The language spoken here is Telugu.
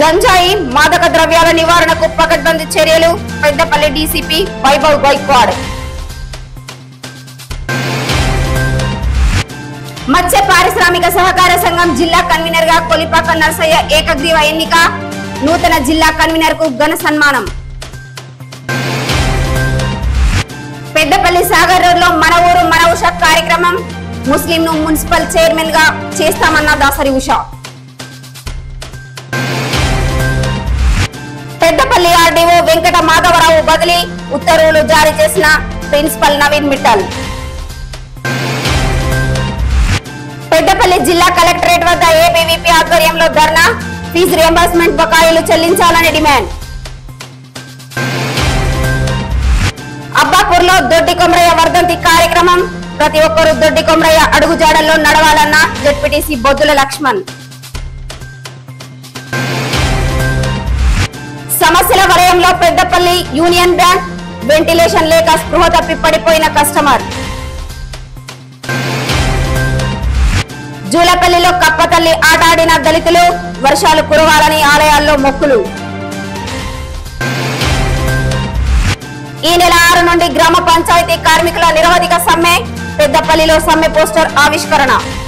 గంజాయి మాదక ద్రవ్యాల నివారణకు పకడ్బందీ చర్యలు పెద్దపల్లి డీసీపీ వైభవ్ గైక్వాడ్ మత్స్య పారిశ్రామిక సహకార సంఘం జిల్లా కన్వీనర్ గా కొలిపాక నరసయ్య ఏకగ్రీవ ఎన్నిక నూతన జిల్లా కన్వీనర్ కు ఘన సన్మానం పెద్దపల్లి సాగర్ రోడ్ లో మన ఊరు మన ఉష కార్యక్రమం ముస్లిం ను మున్సిపల్ చైర్మన్ గా చేస్తామన్న దాసరి ఉష పెద్దపల్లి ఆర్డీఓ వెంకట మాధవరావు బదిలీ ఉత్తర్వులు జారీ చేసిన ప్రిన్సిపల్ నవీన్ మిట్టల్ పెద్దపల్లి జిల్లా కలెక్టరేట్ వద్ద ఏబీవీపీ ఆధ్వర్యంలో ధర్నా ఫీజు రియంబర్స్మెంట్ బకాయిలు చెల్లించాలని డిమాండ్ అబ్బాపూర్ లో దొడ్డి కొమరయ్య వర్ధంతి కార్యక్రమం ప్రతి ఒక్కరూ దొడ్డి కొమరయ్య అడుగుజాడల్లో నడవాలన్న జెడ్పీటీసీ బొద్దుల లక్ష్మణ్ సమస్యల వలయంలో పెద్దపల్లి యూనియన్ బ్యాంక్ వెంటిలేషన్ లేక స్పృహ తప్పి పడిపోయిన కస్టమర్ జూలపల్లిలో కప్పతల్లి ఆట ఆడిన దళితులు వర్షాలు కురవాలని ఆలయాల్లో మొక్కులు ఈ నెల ఆరు నుండి గ్రామ పంచాయతీ కార్మికుల నిరవధిక సమ్మె పెద్దపల్లిలో సమ్మె పోస్టర్ ఆవిష్కరణ